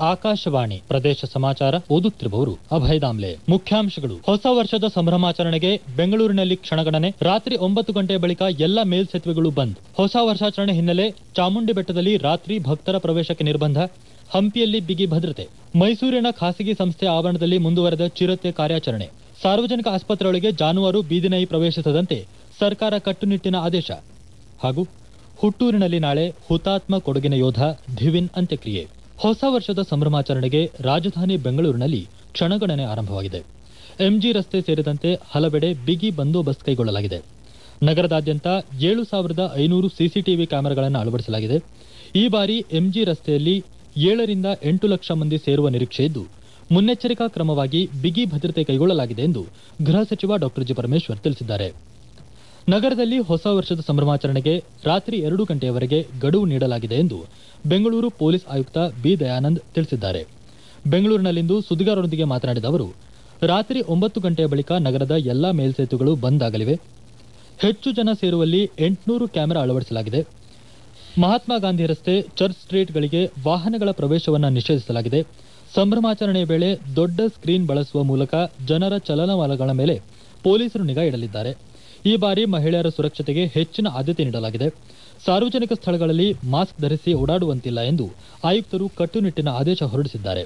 ಆಕಾಶವಾಣಿ ಪ್ರದೇಶ ಸಮಾಚಾರ ಓದುತ್ತಿರುವವರು ಅಭಯ ದಾಮ್ಲೆ ಮುಖ್ಯಾಂಶಗಳು ಹೊಸ ವರ್ಷದ ಸಂಭ್ರಮಾಚರಣೆಗೆ ಬೆಂಗಳೂರಿನಲ್ಲಿ ಕ್ಷಣಗಣನೆ ರಾತ್ರಿ ಒಂಬತ್ತು ಗಂಟೆ ಬಳಿಕ ಎಲ್ಲ ಮೇಲ್ಸೇತುವೆಗಳು ಬಂದ್ ಹೊಸ ವರ್ಷಾಚರಣೆ ಹಿನ್ನೆಲೆ ಚಾಮುಂಡಿ ಬೆಟ್ಟದಲ್ಲಿ ರಾತ್ರಿ ಭಕ್ತರ ಪ್ರವೇಶಕ್ಕೆ ನಿರ್ಬಂಧ ಹಂಪಿಯಲ್ಲಿ ಬಿಗಿ ಭದ್ರತೆ ಮೈಸೂರಿನ ಖಾಸಗಿ ಸಂಸ್ಥೆ ಆವರಣದಲ್ಲಿ ಮುಂದುವರೆದ ಚಿರತೆ ಕಾರ್ಯಾಚರಣೆ ಸಾರ್ವಜನಿಕ ಆಸ್ಪತ್ರೆಯೊಳಗೆ ಜಾನುವಾರು ಬೀದಿನಾಯಿ ಪ್ರವೇಶಿಸದಂತೆ ಸರ್ಕಾರ ಕಟ್ಟುನಿಟ್ಟಿನ ಆದೇಶ ಹಾಗೂ ಹುಟ್ಟೂರಿನಲ್ಲಿ ನಾಳೆ ಹುತಾತ್ಮ ಕೊಡಗಿನ ಯೋಧ ಧಿವಿನ್ ಅಂತ್ಯಕ್ರಿಯೆ ಹೊಸ ವರ್ಷದ ಸಂಭ್ರಮಾಚರಣೆಗೆ ರಾಜಧಾನಿ ಬೆಂಗಳೂರಿನಲ್ಲಿ ಕ್ಷಣಗಣನೆ ಆರಂಭವಾಗಿದೆ ಎಂಜಿ ರಸ್ತೆ ಸೇರಿದಂತೆ ಹಲವೆಡೆ ಬಿಗಿ ಬಂದೋಬಸ್ತ್ ಕೈಗೊಳ್ಳಲಾಗಿದೆ ನಗರದಾದ್ಯಂತ ಏಳು ಸಾವಿರದ ಐನೂರು ಸಿಸಿಟಿವಿ ಕ್ಯಾಮೆರಾಗಳನ್ನು ಅಳವಡಿಸಲಾಗಿದೆ ಈ ಬಾರಿ ಎಂಜಿ ರಸ್ತೆಯಲ್ಲಿ ಏಳರಿಂದ ಎಂಟು ಲಕ್ಷ ಮಂದಿ ಸೇರುವ ನಿರೀಕ್ಷೆ ಇದ್ದು ಮುನ್ನೆಚ್ಚರಿಕಾ ಕ್ರಮವಾಗಿ ಬಿಗಿ ಭದ್ರತೆ ಕೈಗೊಳ್ಳಲಾಗಿದೆ ಎಂದು ಗೃಹ ಸಚಿವ ಡಾ ಜಿ ಪರಮೇಶ್ವರ್ ತಿಳಿಸಿದ್ದಾರೆ ನಗರದಲ್ಲಿ ಹೊಸ ವರ್ಷದ ಸಂಭ್ರಮಾಚರಣೆಗೆ ರಾತ್ರಿ ಎರಡು ಗಂಟೆಯವರೆಗೆ ಗಡುವು ನೀಡಲಾಗಿದೆ ಎಂದು ಬೆಂಗಳೂರು ಪೊಲೀಸ್ ಆಯುಕ್ತ ಬಿ ದಯಾನಂದ್ ತಿಳಿಸಿದ್ದಾರೆ ಬೆಂಗಳೂರಿನಲ್ಲಿಂದು ಸುದ್ದಿಗಾರರೊಂದಿಗೆ ಮಾತನಾಡಿದ ಅವರು ರಾತ್ರಿ ಒಂಬತ್ತು ಗಂಟೆಯ ಬಳಿಕ ನಗರದ ಎಲ್ಲಾ ಮೇಲ್ಸೇತುವೆಗಳು ಬಂದ್ ಆಗಲಿವೆ ಹೆಚ್ಚು ಜನ ಸೇರುವಲ್ಲಿ ಎಂಟುನೂರು ಕ್ಯಾಮೆರಾ ಅಳವಡಿಸಲಾಗಿದೆ ಮಹಾತ್ಮ ಗಾಂಧಿ ರಸ್ತೆ ಚರ್ಚ್ ಸ್ಟ್ರೀಟ್ಗಳಿಗೆ ವಾಹನಗಳ ಪ್ರವೇಶವನ್ನು ನಿಷೇಧಿಸಲಾಗಿದೆ ಸಂಭ್ರಮಾಚರಣೆಯ ವೇಳೆ ದೊಡ್ಡ ಸ್ಕ್ರೀನ್ ಬಳಸುವ ಮೂಲಕ ಜನರ ಚಲನವಲನಗಳ ಮೇಲೆ ಪೊಲೀಸರು ನಿಗಾ ಇಡಲಿದ್ದಾರೆ ಈ ಬಾರಿ ಮಹಿಳೆಯರ ಸುರಕ್ಷತೆಗೆ ಹೆಚ್ಚಿನ ಆದ್ಯತೆ ನೀಡಲಾಗಿದೆ ಸಾರ್ವಜನಿಕ ಸ್ಥಳಗಳಲ್ಲಿ ಮಾಸ್ಕ್ ಧರಿಸಿ ಓಡಾಡುವಂತಿಲ್ಲ ಎಂದು ಆಯುಕ್ತರು ಕಟ್ಟುನಿಟ್ಟಿನ ಆದೇಶ ಹೊರಡಿಸಿದ್ದಾರೆ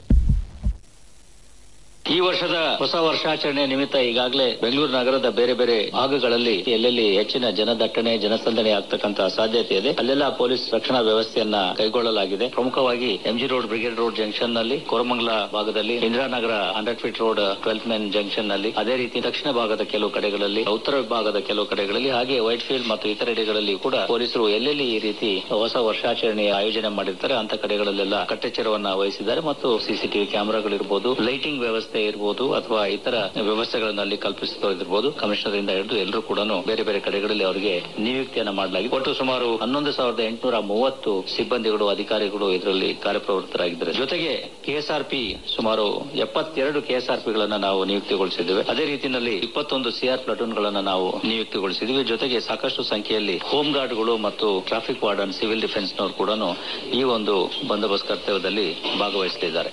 ಈ ವರ್ಷದ ಹೊಸ ವರ್ಷಾಚರಣೆ ನಿಮಿತ್ತ ಈಗಾಗಲೇ ಬೆಂಗಳೂರು ನಗರದ ಬೇರೆ ಬೇರೆ ಭಾಗಗಳಲ್ಲಿ ಎಲ್ಲೆಲ್ಲಿ ಹೆಚ್ಚಿನ ಜನದಟ್ಟಣೆ ಜನಸಂದಣಿ ಆಗ್ತಕ್ಕಂತ ಸಾಧ್ಯತೆ ಇದೆ ಅಲ್ಲೆಲ್ಲ ಪೊಲೀಸ್ ರಕ್ಷಣಾ ವ್ಯವಸ್ಥೆಯನ್ನ ಕೈಗೊಳ್ಳಲಾಗಿದೆ ಪ್ರಮುಖವಾಗಿ MG road brigade road junction ನಲ್ಲಿ ಕೋರಮಂಗಲ ಭಾಗದಲ್ಲಿ Indiranagar hundred feet road twelfth main junction ನಲ್ಲಿ ಅದೇ ರೀತಿ ದಕ್ಷಿಣ ಭಾಗದ ಕೆಲವು ಕಡೆಗಳಲ್ಲಿ ಉತ್ತರ ಭಾಗದ ಕೆಲವು ಕಡೆಗಳಲ್ಲಿ ಹಾಗೆ ವೈಟ್ ಫೀಲ್ಡ್ ಮತ್ತು ಇತರೆಡೆಗಳಲ್ಲಿ ಕೂಡ ಪೊಲೀಸರು ಎಲ್ಲೆಲ್ಲಿ ಈ ರೀತಿ ಹೊಸ ವರ್ಷಾಚರಣೆಯ ಆಯೋಜನೆ ಮಾಡಿರ್ತಾರೆ ಅಂತ ಕಡೆಗಳಲ್ಲೆಲ್ಲ ಕಟ್ಟೆಚ್ಚರವನ್ನ ವಹಿಸಿದ್ದಾರೆ ಮತ್ತು ಸಿಸಿಟಿವಿ ಕ್ಯಾಮೆರಾಗಳಿರ್ಬೋದು ಲೈಟಿಂಗ್ ವ್ಯವಸ್ಥೆ ಇರ್ಬೋದು ಅಥವಾ ಇತರ ವ್ಯವಸ್ಥೆಗಳನ್ನು ಅಲ್ಲಿ ಕಲ್ಪಿಸಿರ್ಬೋದು ಕಮಿಷನರ್ ಇಂದ ಹಿಡಿದು ಎಲ್ಲರೂ ಕೂಡ ಬೇರೆ ಬೇರೆ ಕಡೆಗಳಲ್ಲಿ ಅವರಿಗೆ ನಿಯುಕ್ತಿಯನ್ನ ಮಾಡಲಾಗಿದೆ ಒಟ್ಟು ಸುಮಾರು ಹನ್ನೊಂದು ಸಾವಿರದ ಎಂಟುನೂರ ಮೂವತ್ತು ಸಿಬ್ಬಂದಿಗಳು ಅಧಿಕಾರಿಗಳು ಇದರಲ್ಲಿ ಕಾರ್ಯಪ್ರವೃತ್ತರಾಗಿದ್ದಾರೆ ಜೊತೆಗೆ ಕೆಎಸ್ಆರ್ಪಿ ಸುಮಾರು ಎಪ್ಪತ್ತೆರಡು ಕೆಎಸ್ಆರ್ಪಿ ಗಳನ್ನ ನಾವು ನಿಯುಕ್ತಿಗೊಳಿಸಿದ್ದೇವೆ ಅದೇ ರೀತಿಯಲ್ಲಿ ಇಪ್ಪತ್ತೊಂದು ಸಿಆರ್ ಪ್ಲಟೂನ್ ಗಳನ್ನ ನಾವು ನಿಯುಕ್ತಿಗೊಳಿಸಿದ್ವಿ ಜೊತೆಗೆ ಸಾಕಷ್ಟು ಸಂಖ್ಯೆಯಲ್ಲಿ ಹೋಮ್ ಗಾರ್ಡ್ಗಳು ಮತ್ತು ಟ್ರಾಫಿಕ್ ವಾರ್ಡನ್ ಸಿವಿಲ್ ಡಿಫೆನ್ಸ್ ನವರು ಕೂಡ ಈ ಒಂದು ಬಂದೋಬಸ್ತ್ ಕರ್ತವ್ಯದಲ್ಲಿ ಭಾಗವಹಿಸಲಿದ್ದಾರೆ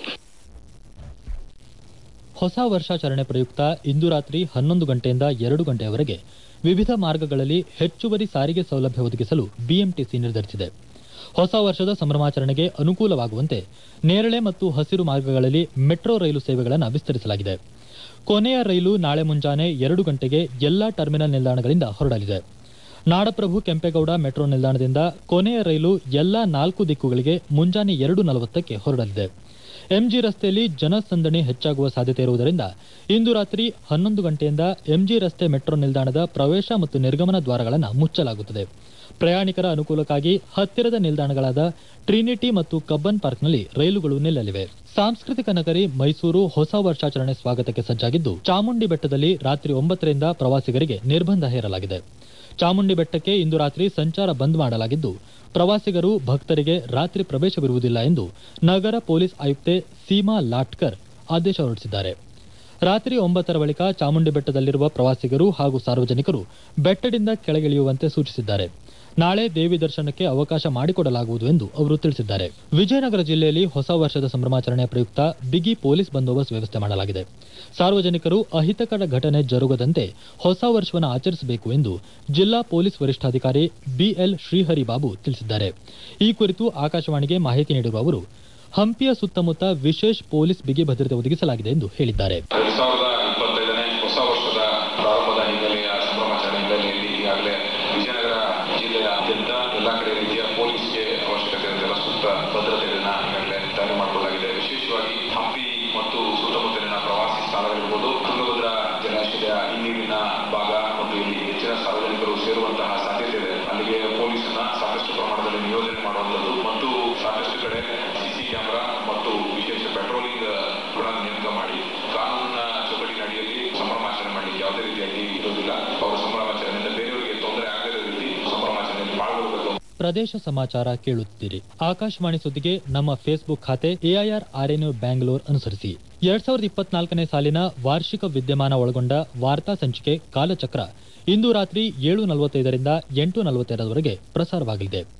ಹೊಸ ವರ್ಷಾಚರಣೆ ಪ್ರಯುಕ್ತ ಇಂದು ರಾತ್ರಿ ಹನ್ನೊಂದು ಗಂಟೆಯಿಂದ ಎರಡು ಗಂಟೆಯವರೆಗೆ ವಿವಿಧ ಮಾರ್ಗಗಳಲ್ಲಿ ಹೆಚ್ಚುವರಿ ಸಾರಿಗೆ ಸೌಲಭ್ಯ ಒದಗಿಸಲು ಬಿಎಂಟಿಸಿ ನಿರ್ಧರಿಸಿದೆ ಹೊಸ ವರ್ಷದ ಸಂಭ್ರಮಾಚರಣೆಗೆ ಅನುಕೂಲವಾಗುವಂತೆ ನೇರಳೆ ಮತ್ತು ಹಸಿರು ಮಾರ್ಗಗಳಲ್ಲಿ ಮೆಟ್ರೋ ರೈಲು ಸೇವೆಗಳನ್ನು ವಿಸ್ತರಿಸಲಾಗಿದೆ ಕೊನೆಯ ರೈಲು ನಾಳೆ ಮುಂಜಾನೆ ಎರಡು ಗಂಟೆಗೆ ಎಲ್ಲಾ ಟರ್ಮಿನಲ್ ನಿಲ್ದಾಣಗಳಿಂದ ಹೊರಡಲಿದೆ ನಾಡಪ್ರಭು ಕೆಂಪೇಗೌಡ ಮೆಟ್ರೋ ನಿಲ್ದಾಣದಿಂದ ಕೊನೆಯ ರೈಲು ಎಲ್ಲಾ ನಾಲ್ಕು ದಿಕ್ಕುಗಳಿಗೆ ಮುಂಜಾನೆ ಎರಡು ನಲವತ್ತಕ್ಕೆ ಹೊರಡಲಿದೆ ಎಂಜಿ ರಸ್ತೆಯಲ್ಲಿ ಜನಸಂದಣಿ ಹೆಚ್ಚಾಗುವ ಸಾಧ್ಯತೆ ಇರುವುದರಿಂದ ಇಂದು ರಾತ್ರಿ ಹನ್ನೊಂದು ಗಂಟೆಯಿಂದ ಎಂಜಿ ರಸ್ತೆ ಮೆಟ್ರೋ ನಿಲ್ದಾಣದ ಪ್ರವೇಶ ಮತ್ತು ನಿರ್ಗಮನ ದ್ವಾರಗಳನ್ನು ಮುಚ್ಚಲಾಗುತ್ತದೆ ಪ್ರಯಾಣಿಕರ ಅನುಕೂಲಕ್ಕಾಗಿ ಹತ್ತಿರದ ನಿಲ್ದಾಣಗಳಾದ ಟ್ರಿನಿಟಿ ಮತ್ತು ಕಬ್ಬನ್ ಪಾರ್ಕ್ನಲ್ಲಿ ರೈಲುಗಳು ನಿಲ್ಲಲಿವೆ ಸಾಂಸ್ಕೃತಿಕ ನಗರಿ ಮೈಸೂರು ಹೊಸ ವರ್ಷಾಚರಣೆ ಸ್ವಾಗತಕ್ಕೆ ಸಜ್ಜಾಗಿದ್ದು ಚಾಮುಂಡಿ ಬೆಟ್ಟದಲ್ಲಿ ರಾತ್ರಿ ಒಂಬತ್ತರಿಂದ ಪ್ರವಾಸಿಗರಿಗೆ ನಿರ್ಬಂಧ ಹೇರಲಾಗಿದೆ ಚಾಮುಂಡಿ ಬೆಟ್ಟಕ್ಕೆ ಇಂದು ರಾತ್ರಿ ಸಂಚಾರ ಬಂದ್ ಮಾಡಲಾಗಿದ್ದು ಪ್ರವಾಸಿಗರು ಭಕ್ತರಿಗೆ ರಾತ್ರಿ ಪ್ರವೇಶವಿರುವುದಿಲ್ಲ ಎಂದು ನಗರ ಪೊಲೀಸ್ ಆಯುಕ್ತೆ ಸೀಮಾ ಲಾಟ್ಕರ್ ಆದೇಶ ಹೊರಡಿಸಿದ್ದಾರೆ ರಾತ್ರಿ ಒಂಬತ್ತರ ಬಳಿಕ ಚಾಮುಂಡಿ ಬೆಟ್ಟದಲ್ಲಿರುವ ಪ್ರವಾಸಿಗರು ಹಾಗೂ ಸಾರ್ವಜನಿಕರು ಬೆಟ್ಟದಿಂದ ಕೆಳಗಿಳಿಯುವಂತೆ ಸೂಚಿಸಿದ್ದಾರೆ ನಾಳೆ ದೇವಿ ದರ್ಶನಕ್ಕೆ ಅವಕಾಶ ಮಾಡಿಕೊಡಲಾಗುವುದು ಎಂದು ಅವರು ತಿಳಿಸಿದ್ದಾರೆ ವಿಜಯನಗರ ಜಿಲ್ಲೆಯಲ್ಲಿ ಹೊಸ ವರ್ಷದ ಸಂಭ್ರಮಾಚರಣೆ ಪ್ರಯುಕ್ತ ಬಿಗಿ ಪೊಲೀಸ್ ಬಂದೋಬಸ್ತ್ ವ್ಯವಸ್ಥೆ ಮಾಡಲಾಗಿದೆ ಸಾರ್ವಜನಿಕರು ಅಹಿತಕರ ಘಟನೆ ಜರುಗದಂತೆ ಹೊಸ ವರ್ಷವನ್ನು ಆಚರಿಸಬೇಕು ಎಂದು ಜಿಲ್ಲಾ ಪೊಲೀಸ್ ವರಿಷ್ಠಾಧಿಕಾರಿ ಬಿಎಲ್ ಶ್ರೀಹರಿ ಬಾಬು ತಿಳಿಸಿದ್ದಾರೆ ಈ ಕುರಿತು ಆಕಾಶವಾಣಿಗೆ ಮಾಹಿತಿ ನೀಡಿರುವ ಅವರು ಹಂಪಿಯ ಸುತ್ತಮುತ್ತ ವಿಶೇಷ ಪೊಲೀಸ್ ಬಿಗಿ ಭದ್ರತೆ ಒದಗಿಸಲಾಗಿದೆ ಎಂದು ಹೇಳಿದ್ದಾರೆ ಎರಡ್ ಸಾವಿರದ ಇಪ್ಪತ್ತೈದನೇ ಹೊಸ ವರ್ಷದ ಪ್ರಾರಂಭದ ಹಿನ್ನೆಲೆಯ ಸಂಭ್ರಮಾಚರಣೆ ಹಿನ್ನೆಲೆಯಲ್ಲಿ ಈಗಾಗಲೇ ವಿಜಯನಗರ ಜಿಲ್ಲೆಯಾದ್ಯಂತ ಎಲ್ಲ ಕಡೆ ರೀತಿಯ ಪೊಲೀಸ್ಗೆ ಅವಶ್ಯಕತೆ ಇರುವಂತಹ ಸೂಕ್ತ ಭದ್ರತೆಗಳನ್ನ ಈಗಾಗಲೇ ತಯಾರು ಮಾಡಿಕೊಳ್ಳಲಾಗಿದೆ ವಿಶೇಷವಾಗಿ ಹಂಪಿ ಮತ್ತು ಸುತ್ತಮುತ್ತಲಿನ ಪ್ರವಾಸಿ ಸ್ಥಳಗಳಿರ್ಬೋದು ತುಂಗಭದ್ರಾ ಜಲಾಶಯದ ಹಿನ್ನೀರಿನ ಭಾಗ ಮತ್ತು ಇಲ್ಲಿ ಹೆಚ್ಚಿನ ಸಾರ್ವಜನಿಕರು ಸೇರುವಂತಹ ಸಾಧ್ಯತೆ ಇದೆ ಅಲ್ಲಿಗೆ ಪೊಲೀಸನ್ನ ಸಾಕಷ್ಟು ಪ್ರಮಾಣದಲ್ಲಿ ನಿಯೋಜನೆ ಮಾಡುವಂಥದ್ದು ಮತ್ತು ಸಾಕಷ್ಟು ಕಡೆ ಸಿಸಿ ಕ್ಯಾಮೆರಾ ಮತ್ತು ವಿಶೇಷ ಪೆಟ್ರೋಲಿಂಗ್ ಕೂಡ ನೇಮಕ ಮಾಡಿ ಕಾನೂನಿನ ಚೌಕಟ್ಟಿನ ಅಡಿಯಲ್ಲಿ ಸಂಭ್ರಮಾಚರಣೆ ಮಾಡಲಿಕ್ಕೆ ಯಾವುದೇ ರೀತಿಯಾಗಿ ಇರುವುದಿಲ್ಲ ಅವರ ಸಂಭ್ರಮಾಚರಣೆಯಿಂದ ಬೇರೆಯವರಿಗೆ ತೊಂದರೆ ಆಗದ ರೀತಿ ಸಂಭ್ರಮಾಚರಣೆಯಲ್ಲಿ ಪಾಲ್ಗೊಳ್ಳಬೇಕು ಪ್ರದೇಶ ಸಮಾಚಾರ ಕೇಳುತ್ತೀರಿ ಆಕಾಶವಾಣಿ ಸುದ್ದಿಗೆ ನಮ್ಮ ಫೇಸ್ಬುಕ್ ಖಾತೆ ಎಐಆರ್ ಆರ್ಎನ್ಯು ಬ್ಯಾಂಗ್ಳೂರ್ ಅನುಸರಿಸಿ ಎರಡ್ ಸಾವಿರದ ಇಪ್ಪತ್ನಾಲ್ಕನೇ ಸಾಲಿನ ವಾರ್ಷಿಕ ವಿದ್ಯಮಾನ ಒಳಗೊಂಡ ವಾರ್ತಾ ಸಂಚಿಕೆ ಕಾಲಚಕ್ರ ಇಂದು ರಾತ್ರಿ ಏಳು ನಲವತ್ತೈದರಿಂದ ಎಂಟು ನಲವತ್ತೈದರವರೆಗೆ ಪ್ರಸಾರವಾಗಲಿದೆ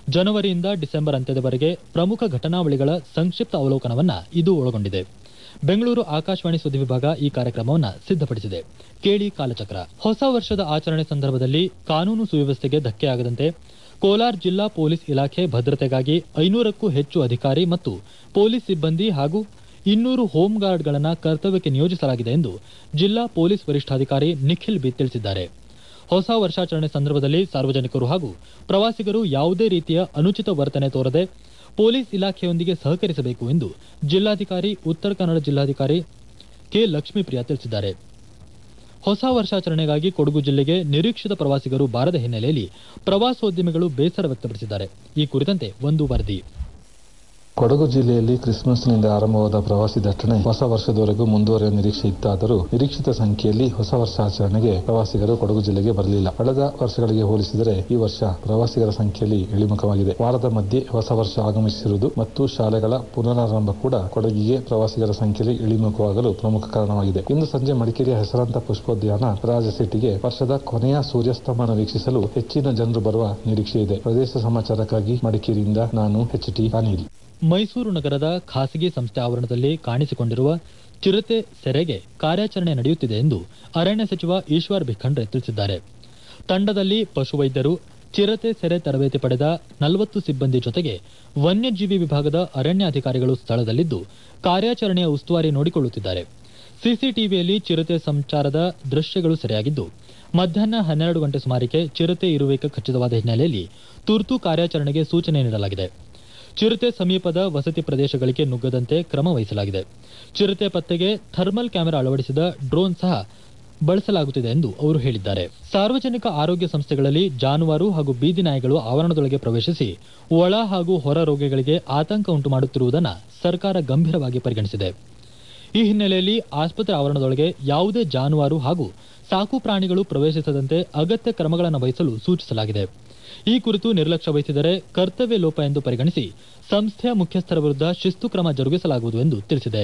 ಜನವರಿಯಿಂದ ಡಿಸೆಂಬರ್ ಅಂತ್ಯದವರೆಗೆ ಪ್ರಮುಖ ಘಟನಾವಳಿಗಳ ಸಂಕ್ಷಿಪ್ತ ಅವಲೋಕನವನ್ನ ಇದು ಒಳಗೊಂಡಿದೆ ಬೆಂಗಳೂರು ಆಕಾಶವಾಣಿ ಸುದ್ದಿ ವಿಭಾಗ ಈ ಕಾರ್ಯಕ್ರಮವನ್ನು ಸಿದ್ಧಪಡಿಸಿದೆ ಕೇಳಿ ಕಾಲಚಕ್ರ ಹೊಸ ವರ್ಷದ ಆಚರಣೆ ಸಂದರ್ಭದಲ್ಲಿ ಕಾನೂನು ಸುವ್ಯವಸ್ಥೆಗೆ ಧಕ್ಕೆಯಾಗದಂತೆ ಕೋಲಾರ ಜಿಲ್ಲಾ ಪೊಲೀಸ್ ಇಲಾಖೆ ಭದ್ರತೆಗಾಗಿ ಐನೂರಕ್ಕೂ ಹೆಚ್ಚು ಅಧಿಕಾರಿ ಮತ್ತು ಪೊಲೀಸ್ ಸಿಬ್ಬಂದಿ ಹಾಗೂ ಇನ್ನೂರು ಹೋಮ್ ಗಾರ್ಡ್ಗಳನ್ನು ಕರ್ತವ್ಯಕ್ಕೆ ನಿಯೋಜಿಸಲಾಗಿದೆ ಎಂದು ಜಿಲ್ಲಾ ಪೊಲೀಸ್ ವರಿಷ್ಠಾಧಿಕಾರಿ ನಿಖಿಲ್ ಬಿ ತಿಳಿಸಿದ್ದಾರೆ ಹೊಸ ವರ್ಷಾಚರಣೆ ಸಂದರ್ಭದಲ್ಲಿ ಸಾರ್ವಜನಿಕರು ಹಾಗೂ ಪ್ರವಾಸಿಗರು ಯಾವುದೇ ರೀತಿಯ ಅನುಚಿತ ವರ್ತನೆ ತೋರದೆ ಪೊಲೀಸ್ ಇಲಾಖೆಯೊಂದಿಗೆ ಸಹಕರಿಸಬೇಕು ಎಂದು ಜಿಲ್ಲಾಧಿಕಾರಿ ಉತ್ತರ ಕನ್ನಡ ಜಿಲ್ಲಾಧಿಕಾರಿ ಕೆ ಲಕ್ಷ್ಮೀಪ್ರಿಯಾ ತಿಳಿಸಿದ್ದಾರೆ ಹೊಸ ವರ್ಷಾಚರಣೆಗಾಗಿ ಕೊಡಗು ಜಿಲ್ಲೆಗೆ ನಿರೀಕ್ಷಿತ ಪ್ರವಾಸಿಗರು ಬಾರದ ಹಿನ್ನೆಲೆಯಲ್ಲಿ ಪ್ರವಾಸೋದ್ಯಮಿಗಳು ಬೇಸರ ವ್ಯಕ್ತಪಡಿಸಿದ್ದಾರೆ ಈ ಕುರಿತಂತೆ ಒಂದು ವರದಿ ಕೊಡಗು ಜಿಲ್ಲೆಯಲ್ಲಿ ಕ್ರಿಸ್ಮಸ್ನಿಂದ ಆರಂಭವಾದ ಪ್ರವಾಸಿ ದಟ್ಟಣೆ ಹೊಸ ವರ್ಷದವರೆಗೂ ಮುಂದುವರಿಯುವ ನಿರೀಕ್ಷೆ ಇತ್ತಾದರೂ ನಿರೀಕ್ಷಿತ ಸಂಖ್ಯೆಯಲ್ಲಿ ಹೊಸ ವರ್ಷಾಚರಣೆಗೆ ಪ್ರವಾಸಿಗರು ಕೊಡಗು ಜಿಲ್ಲೆಗೆ ಬರಲಿಲ್ಲ ಕಳೆದ ವರ್ಷಗಳಿಗೆ ಹೋಲಿಸಿದರೆ ಈ ವರ್ಷ ಪ್ರವಾಸಿಗರ ಸಂಖ್ಯೆಯಲ್ಲಿ ಇಳಿಮುಖವಾಗಿದೆ ವಾರದ ಮಧ್ಯೆ ಹೊಸ ವರ್ಷ ಆಗಮಿಸಿರುವುದು ಮತ್ತು ಶಾಲೆಗಳ ಪುನರಾರಂಭ ಕೂಡ ಕೊಡಗಿಗೆ ಪ್ರವಾಸಿಗರ ಸಂಖ್ಯೆಯಲ್ಲಿ ಇಳಿಮುಖವಾಗಲು ಪ್ರಮುಖ ಕಾರಣವಾಗಿದೆ ಇಂದು ಸಂಜೆ ಮಡಿಕೇರಿಯ ಹೆಸರಾಂತ ಪುಷ್ಪೋದ್ಯಾನ ರಾಜಸಿಟಿಗೆ ವರ್ಷದ ಕೊನೆಯ ಸೂರ್ಯಾಸ್ತಮನ ವೀಕ್ಷಿಸಲು ಹೆಚ್ಚಿನ ಜನರು ಬರುವ ನಿರೀಕ್ಷೆ ಇದೆ ಪ್ರದೇಶ ಸಮಾಚಾರಕ್ಕಾಗಿ ಮಡಿಕೇರಿಯಿಂದ ನಾನು ಎಚ್ ಟಿ ಅನಿಲ್ ಮೈಸೂರು ನಗರದ ಖಾಸಗಿ ಸಂಸ್ಥೆ ಆವರಣದಲ್ಲಿ ಕಾಣಿಸಿಕೊಂಡಿರುವ ಚಿರತೆ ಸೆರೆಗೆ ಕಾರ್ಯಾಚರಣೆ ನಡೆಯುತ್ತಿದೆ ಎಂದು ಅರಣ್ಯ ಸಚಿವ ಈಶ್ವರ್ ಬಿಖಂಡ್ರೆ ತಿಳಿಸಿದ್ದಾರೆ ತಂಡದಲ್ಲಿ ಪಶುವೈದ್ಯರು ಚಿರತೆ ಸೆರೆ ತರಬೇತಿ ಪಡೆದ ನಲವತ್ತು ಸಿಬ್ಬಂದಿ ಜೊತೆಗೆ ವನ್ಯಜೀವಿ ವಿಭಾಗದ ಅರಣ್ಯ ಅಧಿಕಾರಿಗಳು ಸ್ಥಳದಲ್ಲಿದ್ದು ಕಾರ್ಯಾಚರಣೆಯ ಉಸ್ತುವಾರಿ ನೋಡಿಕೊಳ್ಳುತ್ತಿದ್ದಾರೆ ಸಿಸಿಟಿವಿಯಲ್ಲಿ ಚಿರತೆ ಸಂಚಾರದ ದೃಶ್ಯಗಳು ಸೆರೆಯಾಗಿದ್ದು ಮಧ್ಯಾಹ್ನ ಹನ್ನೆರಡು ಗಂಟೆ ಸುಮಾರಿಗೆ ಚಿರತೆ ಇರುವಿಕೆ ಖಚಿತವಾದ ಹಿನ್ನೆಲೆಯಲ್ಲಿ ತುರ್ತು ಕಾರ್ಯಾಚರಣೆಗೆ ಸೂಚನೆ ನೀಡಲಾಗಿದೆ ಚಿರತೆ ಸಮೀಪದ ವಸತಿ ಪ್ರದೇಶಗಳಿಗೆ ನುಗ್ಗದಂತೆ ಕ್ರಮ ವಹಿಸಲಾಗಿದೆ ಚಿರತೆ ಪತ್ತೆಗೆ ಥರ್ಮಲ್ ಕ್ಯಾಮೆರಾ ಅಳವಡಿಸಿದ ಡ್ರೋನ್ ಸಹ ಬಳಸಲಾಗುತ್ತಿದೆ ಎಂದು ಅವರು ಹೇಳಿದ್ದಾರೆ ಸಾರ್ವಜನಿಕ ಆರೋಗ್ಯ ಸಂಸ್ಥೆಗಳಲ್ಲಿ ಜಾನುವಾರು ಹಾಗೂ ಬೀದಿ ನಾಯಿಗಳು ಆವರಣದೊಳಗೆ ಪ್ರವೇಶಿಸಿ ಒಳ ಹಾಗೂ ಹೊರ ರೋಗಿಗಳಿಗೆ ಆತಂಕ ಉಂಟು ಮಾಡುತ್ತಿರುವುದನ್ನು ಸರ್ಕಾರ ಗಂಭೀರವಾಗಿ ಪರಿಗಣಿಸಿದೆ ಈ ಹಿನ್ನೆಲೆಯಲ್ಲಿ ಆಸ್ಪತ್ರೆ ಆವರಣದೊಳಗೆ ಯಾವುದೇ ಜಾನುವಾರು ಹಾಗೂ ಸಾಕು ಪ್ರಾಣಿಗಳು ಪ್ರವೇಶಿಸದಂತೆ ಅಗತ್ಯ ಕ್ರಮಗಳನ್ನು ವಹಿಸಲು ಸೂಚಿಸಲಾಗಿದೆ ಈ ಕುರಿತು ನಿರ್ಲಕ್ಷ್ಯ ವಹಿಸಿದರೆ ಕರ್ತವ್ಯ ಲೋಪ ಎಂದು ಪರಿಗಣಿಸಿ ಸಂಸ್ಥೆಯ ಮುಖ್ಯಸ್ಥರ ವಿರುದ್ಧ ಶಿಸ್ತು ಕ್ರಮ ಜರುಗಿಸಲಾಗುವುದು ಎಂದು ತಿಳಿಸಿದೆ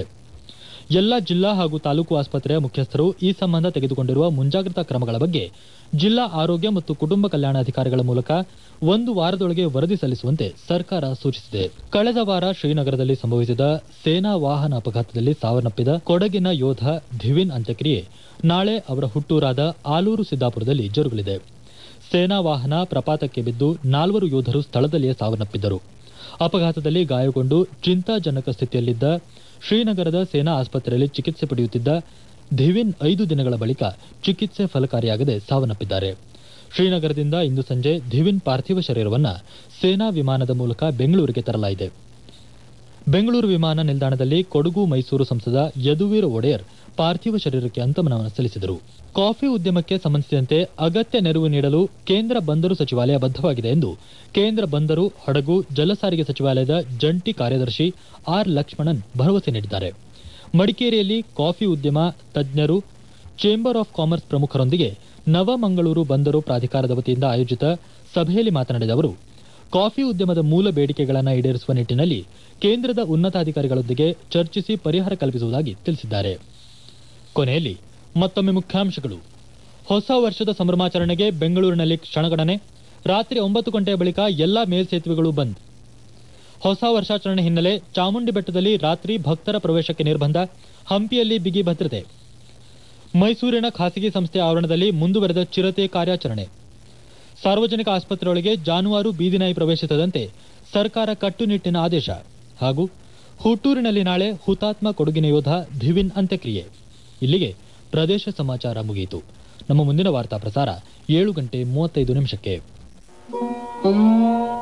ಎಲ್ಲ ಜಿಲ್ಲಾ ಹಾಗೂ ತಾಲೂಕು ಆಸ್ಪತ್ರೆಯ ಮುಖ್ಯಸ್ಥರು ಈ ಸಂಬಂಧ ತೆಗೆದುಕೊಂಡಿರುವ ಮುಂಜಾಗ್ರತಾ ಕ್ರಮಗಳ ಬಗ್ಗೆ ಜಿಲ್ಲಾ ಆರೋಗ್ಯ ಮತ್ತು ಕುಟುಂಬ ಕಲ್ಯಾಣ ಅಧಿಕಾರಿಗಳ ಮೂಲಕ ಒಂದು ವಾರದೊಳಗೆ ವರದಿ ಸಲ್ಲಿಸುವಂತೆ ಸರ್ಕಾರ ಸೂಚಿಸಿದೆ ಕಳೆದ ವಾರ ಶ್ರೀನಗರದಲ್ಲಿ ಸಂಭವಿಸಿದ ಸೇನಾ ವಾಹನ ಅಪಘಾತದಲ್ಲಿ ಸಾವನ್ನಪ್ಪಿದ ಕೊಡಗಿನ ಯೋಧ ಧಿವಿನ್ ಅಂತ್ಯಕ್ರಿಯೆ ನಾಳೆ ಅವರ ಹುಟ್ಟೂರಾದ ಆಲೂರು ಸಿದ್ದಾಪುರದಲ್ಲಿ ಜರುಗಲಿದೆ ಸೇನಾ ವಾಹನ ಪ್ರಪಾತಕ್ಕೆ ಬಿದ್ದು ನಾಲ್ವರು ಯೋಧರು ಸ್ಥಳದಲ್ಲಿಯೇ ಸಾವನ್ನಪ್ಪಿದ್ದರು ಅಪಘಾತದಲ್ಲಿ ಗಾಯಗೊಂಡು ಚಿಂತಾಜನಕ ಸ್ಥಿತಿಯಲ್ಲಿದ್ದ ಶ್ರೀನಗರದ ಸೇನಾ ಆಸ್ಪತ್ರೆಯಲ್ಲಿ ಚಿಕಿತ್ಸೆ ಪಡೆಯುತ್ತಿದ್ದ ಧಿವಿನ್ ಐದು ದಿನಗಳ ಬಳಿಕ ಚಿಕಿತ್ಸೆ ಫಲಕಾರಿಯಾಗದೆ ಸಾವನ್ನಪ್ಪಿದ್ದಾರೆ ಶ್ರೀನಗರದಿಂದ ಇಂದು ಸಂಜೆ ಧಿವಿನ್ ಪಾರ್ಥಿವ ಶರೀರವನ್ನ ಸೇನಾ ವಿಮಾನದ ಮೂಲಕ ಬೆಂಗಳೂರಿಗೆ ತರಲಾಗಿದೆ ಬೆಂಗಳೂರು ವಿಮಾನ ನಿಲ್ದಾಣದಲ್ಲಿ ಕೊಡಗು ಮೈಸೂರು ಸಂಸದ ಯದುವೀರ ಒಡೆಯರ್ ಪಾರ್ಥಿವ ಶರೀರಕ್ಕೆ ಅಂತಮನವನ್ನು ಸಲ್ಲಿಸಿದರು ಕಾಫಿ ಉದ್ಯಮಕ್ಕೆ ಸಂಬಂಧಿಸಿದಂತೆ ಅಗತ್ಯ ನೆರವು ನೀಡಲು ಕೇಂದ್ರ ಬಂದರು ಸಚಿವಾಲಯ ಬದ್ಧವಾಗಿದೆ ಎಂದು ಕೇಂದ್ರ ಬಂದರು ಹಡಗು ಜಲಸಾರಿಗೆ ಸಚಿವಾಲಯದ ಜಂಟಿ ಕಾರ್ಯದರ್ಶಿ ಆರ್ ಲಕ್ಷ್ಮಣನ್ ಭರವಸೆ ನೀಡಿದ್ದಾರೆ ಮಡಿಕೇರಿಯಲ್ಲಿ ಕಾಫಿ ಉದ್ಯಮ ತಜ್ಞರು ಚೇಂಬರ್ ಆಫ್ ಕಾಮರ್ಸ್ ಪ್ರಮುಖರೊಂದಿಗೆ ನವಮಂಗಳೂರು ಬಂದರು ಪ್ರಾಧಿಕಾರದ ವತಿಯಿಂದ ಆಯೋಜಿತ ಸಭೆಯಲ್ಲಿ ಮಾತನಾಡಿದ ಅವರು ಕಾಫಿ ಉದ್ಯಮದ ಮೂಲ ಬೇಡಿಕೆಗಳನ್ನು ಈಡೇರಿಸುವ ನಿಟ್ಟಿನಲ್ಲಿ ಕೇಂದ್ರದ ಉನ್ನತಾಧಿಕಾರಿಗಳೊಂದಿಗೆ ಚರ್ಚಿಸಿ ಪರಿಹಾರ ಕಲ್ಪಿಸುವುದಾಗಿ ತಿಳಿಸಿದ್ದಾರೆ ಕೊನೆಯಲ್ಲಿ ಮತ್ತೊಮ್ಮೆ ಮುಖ್ಯಾಂಶಗಳು ಹೊಸ ವರ್ಷದ ಸಂಭ್ರಮಾಚರಣೆಗೆ ಬೆಂಗಳೂರಿನಲ್ಲಿ ಕ್ಷಣಗಣನೆ ರಾತ್ರಿ ಒಂಬತ್ತು ಗಂಟೆಯ ಬಳಿಕ ಎಲ್ಲಾ ಮೇಲ್ಸೇತುವೆಗಳು ಬಂದ್ ಹೊಸ ವರ್ಷಾಚರಣೆ ಹಿನ್ನೆಲೆ ಚಾಮುಂಡಿ ಬೆಟ್ಟದಲ್ಲಿ ರಾತ್ರಿ ಭಕ್ತರ ಪ್ರವೇಶಕ್ಕೆ ನಿರ್ಬಂಧ ಹಂಪಿಯಲ್ಲಿ ಬಿಗಿ ಭದ್ರತೆ ಮೈಸೂರಿನ ಖಾಸಗಿ ಸಂಸ್ಥೆ ಆವರಣದಲ್ಲಿ ಮುಂದುವರೆದ ಚಿರತೆ ಕಾರ್ಯಾಚರಣೆ ಸಾರ್ವಜನಿಕ ಆಸ್ಪತ್ರೆಯೊಳಗೆ ಜಾನುವಾರು ಬೀದಿನಾಯಿ ಪ್ರವೇಶಿಸದಂತೆ ಸರ್ಕಾರ ಕಟ್ಟುನಿಟ್ಟಿನ ಆದೇಶ ಹಾಗೂ ಹುಟ್ಟೂರಿನಲ್ಲಿ ನಾಳೆ ಹುತಾತ್ಮ ಕೊಡಗಿನ ಯೋಧ ಧಿವಿನ್ ಅಂತ್ಯಕ್ರಿಯೆ ಇಲ್ಲಿಗೆ ಪ್ರದೇಶ ಸಮಾಚಾರ ಮುಗಿಯಿತು ನಮ್ಮ ಮುಂದಿನ ವಾರ್ತಾ ಪ್ರಸಾರ ಏಳು ಗಂಟೆ ಮೂವತ್ತೈದು ನಿಮಿಷಕ್ಕೆ